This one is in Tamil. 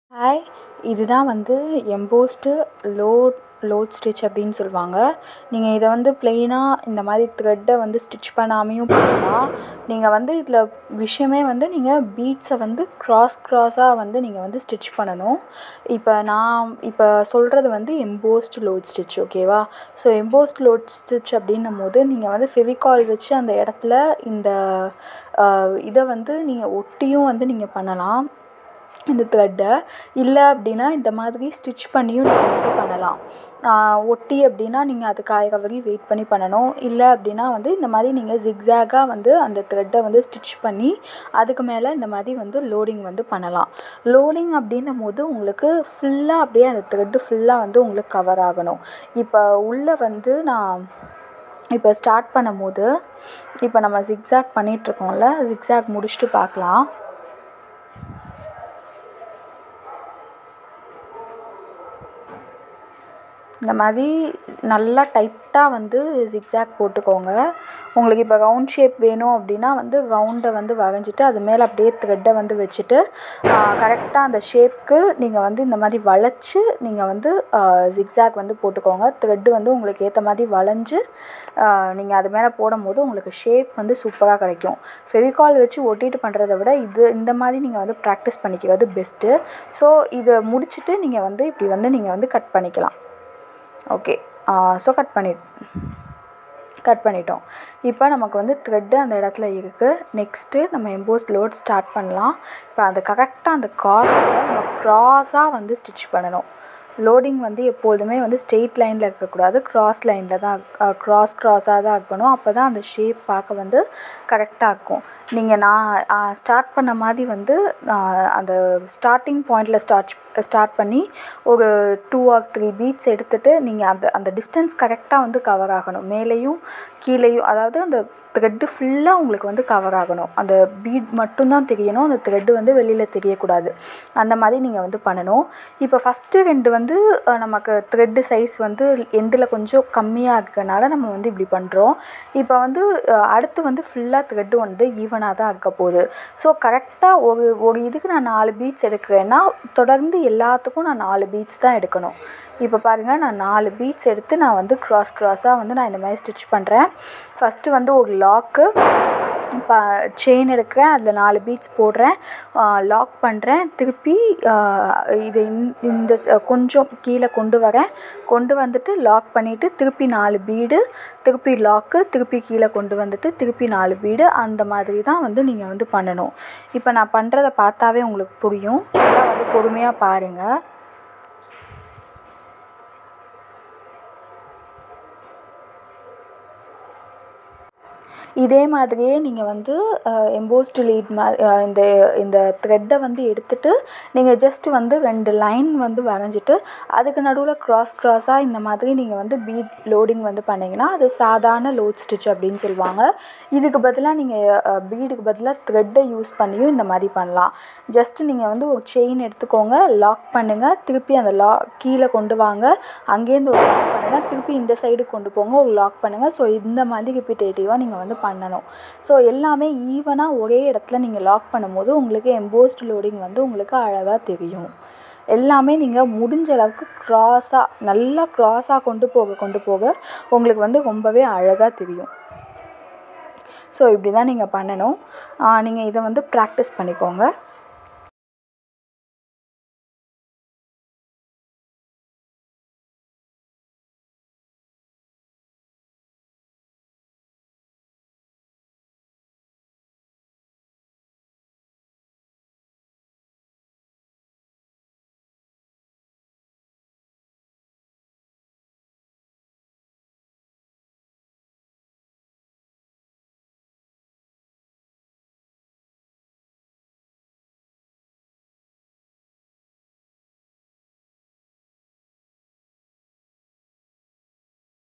ஹாய் இதுதான் வந்து எம்போஸ்டு லோட் லோட் ஸ்டிச் அப்படின்னு சொல்லுவாங்க நீங்கள் இதை வந்து ப்ளெயினாக இந்த மாதிரி த்ரெட்டை வந்து ஸ்டிச் பண்ணாமையும் பண்ணலாம் நீங்கள் வந்து இதில் விஷயமே வந்து நீங்கள் பீட்ஸை வந்து க்ராஸ் க்ராஸாக வந்து நீங்கள் வந்து ஸ்டிச் பண்ணணும் இப்போ நான் இப்போ சொல்கிறது வந்து எம்போஸ்டு லோட் ஸ்டிச் ஓகேவா ஸோ எம்போஸ்டு லோட் ஸ்டிச் அப்படின்னும் போது நீங்கள் வந்து ஃபெவிகால் வச்சு அந்த இடத்துல இந்த இதை வந்து நீங்கள் ஒட்டியும் வந்து நீங்கள் பண்ணலாம் இந்த த்ரெட்டை இல்லை அப்படின்னா இந்த மாதிரி ஸ்டிச் பண்ணியும் நீங்கள் வந்து பண்ணலாம் ஒட்டி அப்படின்னா நீங்கள் அது காய்கிற வரையும் வெயிட் பண்ணி பண்ணணும் இல்லை அப்படின்னா வந்து இந்த மாதிரி நீங்கள் ஜிக்ஸாகாக வந்து அந்த த்ரெட்டை வந்து ஸ்டிச் பண்ணி அதுக்கு மேலே இந்த மாதிரி வந்து லோடிங் வந்து பண்ணலாம் லோடிங் அப்படின்னும் போது உங்களுக்கு ஃபுல்லாக அப்படியே அந்த த்ரெட்டு ஃபுல்லாக வந்து உங்களுக்கு கவர் ஆகணும் இப்போ உள்ளே வந்து நான் இப்போ ஸ்டார்ட் பண்ணும் போது இப்போ நம்ம ஜிக்ஸாக் பண்ணிகிட்ருக்கோம்ல ஜிக்ஸாக் முடிச்சுட்டு பார்க்கலாம் இந்த மாதிரி நல்லா டைட்டாக வந்து ஜிக்ஸாக் போட்டுக்கோங்க உங்களுக்கு இப்போ ரவுண்ட் ஷேப் வேணும் அப்படின்னா வந்து ரவுண்டை வந்து வரைஞ்சிட்டு அது மேலே அப்படியே த்ரெட்டை வந்து வச்சுட்டு கரெக்டாக அந்த ஷேப்க்கு நீங்கள் வந்து இந்த மாதிரி வளைச்சி நீங்கள் வந்து ஜிக்ஸாக் வந்து போட்டுக்கோங்க த்ரெட்டு வந்து உங்களுக்கு ஏற்ற மாதிரி வளைஞ்சு நீங்கள் அது மேலே போடும்போது உங்களுக்கு ஷேப் வந்து சூப்பராக கிடைக்கும் ஃபெவிகால் வச்சு ஒட்டிட்டு பண்ணுறத விட இது இந்த மாதிரி நீங்கள் வந்து ப்ராக்டிஸ் பண்ணிக்கிறது பெஸ்ட்டு ஸோ இதை முடிச்சுட்டு நீங்கள் வந்து இப்படி வந்து நீங்கள் வந்து கட் பண்ணிக்கலாம் ஓகே ஸோ கட் பண்ணி கட் பண்ணிட்டோம் இப்போ நமக்கு வந்து த்ரெட்டு அந்த இடத்துல இருக்குது நெக்ஸ்ட்டு நம்ம எம்போஸ் லோட் ஸ்டார்ட் பண்ணலாம் இப்போ அந்த கரெக்டாக அந்த கார்னரை நம்ம க்ராஸாக வந்து ஸ்டிச் பண்ணணும் லோடிங் வந்து எப்பொழுதுமே வந்து ஸ்ட்ரெயிட் லைனில் இருக்கக்கூடாது க்ராஸ் லைனில் தான் க்ராஸ் க்ராஸாக தான் இருக்கணும் அப்போ தான் அந்த ஷேப் பார்க்க வந்து கரெக்டாக இருக்கும் நீங்கள் நான் ஸ்டார்ட் பண்ண மாதிரி வந்து அந்த ஸ்டார்டிங் பாயிண்டில் ஸ்டார்ட் ஸ்டார்ட் பண்ணி ஒரு டூ ஆர் த்ரீ பீட்ஸ் எடுத்துகிட்டு நீங்கள் அந்த அந்த டிஸ்டன்ஸ் கரெக்டாக வந்து கவர் ஆகணும் மேலேயும் கீழேயும் அதாவது அந்த த்ரெட்டு ஃபுல்லாக உங்களுக்கு வந்து கவர் ஆகணும் அந்த பீட் மட்டும்தான் தெரியணும் அந்த த்ரெட்டு வந்து வெளியில் தெரியக்கூடாது அந்த மாதிரி நீங்கள் வந்து பண்ணணும் இப்போ ஃபஸ்ட்டு ரெண்டு வந்து நமக்கு த்ரெட்டு சைஸ் வந்து எண்டில் கொஞ்சம் கம்மியாக இருக்கனால நம்ம வந்து இப்படி பண்ணுறோம் இப்போ வந்து அடுத்து வந்து ஃபுல்லாக த்ரெட்டு வந்து ஈவனாக தான் இருக்க போகுது ஸோ கரெக்டாக ஒரு ஒரு இதுக்கு நான் நாலு பீட்ஸ் எடுக்கிறேன்னா தொடர்ந்து எல்லாத்துக்கும் நான் நாலு பீட்ஸ் தான் எடுக்கணும் இப்போ பாருங்கள் நான் நாலு பீட்ஸ் எடுத்து நான் வந்து க்ராஸ் க்ராஸாக வந்து நான் இந்த மாதிரி ஸ்டிச் பண்ணுறேன் ஃபஸ்ட்டு வந்து ஒரு லாக்கு இப்போ செயின் எடுக்கிறேன் அதில் நாலு பீட்ஸ் போடுறேன் லாக் பண்ணுறேன் திருப்பி இதை இந்த கொஞ்சம் கீழே கொண்டு வரேன் கொண்டு வந்துட்டு லாக் பண்ணிவிட்டு திருப்பி நாலு பீடு திருப்பி லாக்கு திருப்பி கீழே கொண்டு வந்துட்டு திருப்பி நாலு பீடு அந்த மாதிரி தான் வந்து நீங்கள் வந்து பண்ணணும் இப்போ நான் பண்ணுறத பார்த்தாவே உங்களுக்கு புரியும் நல்லா வந்து பொறுமையாக பாருங்கள் இதே மாதிரியே நீங்கள் வந்து எம்போஸ்டு லீட் மா இந்த இந்த த்ரெட்டை வந்து எடுத்துகிட்டு நீங்கள் ஜஸ்ட்டு வந்து ரெண்டு லைன் வந்து வரைஞ்சிட்டு அதுக்கு நடுவில் க்ராஸ் க்ராஸாக இந்த மாதிரி நீங்கள் வந்து பீட் லோடிங் வந்து பண்ணிங்கன்னா அது சாதாரண லோட் ஸ்டிச் அப்படின்னு சொல்லுவாங்க இதுக்கு பதிலாக நீங்கள் பீடுக்கு பதிலாக த்ரெட்டை யூஸ் பண்ணியும் இந்த மாதிரி பண்ணலாம் ஜஸ்ட்டு நீங்கள் வந்து ஒரு செயின் எடுத்துக்கோங்க லாக் பண்ணுங்கள் திருப்பி அந்த லா கீழே கொண்டு வாங்க அங்கேருந்து ஒரு லாக் பண்ணுங்கள் திருப்பி இந்த சைடு கொண்டு போங்க ஒரு லாக் பண்ணுங்கள் ஸோ இந்த மாதிரி ரிப்பீட்டேட்டிவாக நீங்கள் வந்து பண்ணணும் ஸோ எல்லாமே ஈவனாக ஒரே இடத்துல நீங்கள் லாக் பண்ணும்போது உங்களுக்கு எம்போஸ்ட் லோடிங் வந்து உங்களுக்கு அழகாக தெரியும் எல்லாமே நீங்கள் முடிஞ்ச அளவுக்கு க்ராஸாக நல்லா க்ராஸாக கொண்டு போக கொண்டு போக உங்களுக்கு வந்து ரொம்பவே அழகாக தெரியும் ஸோ இப்படி தான் நீங்கள் பண்ணணும் நீங்கள் இதை வந்து ப்ராக்டிஸ் பண்ணிக்கோங்க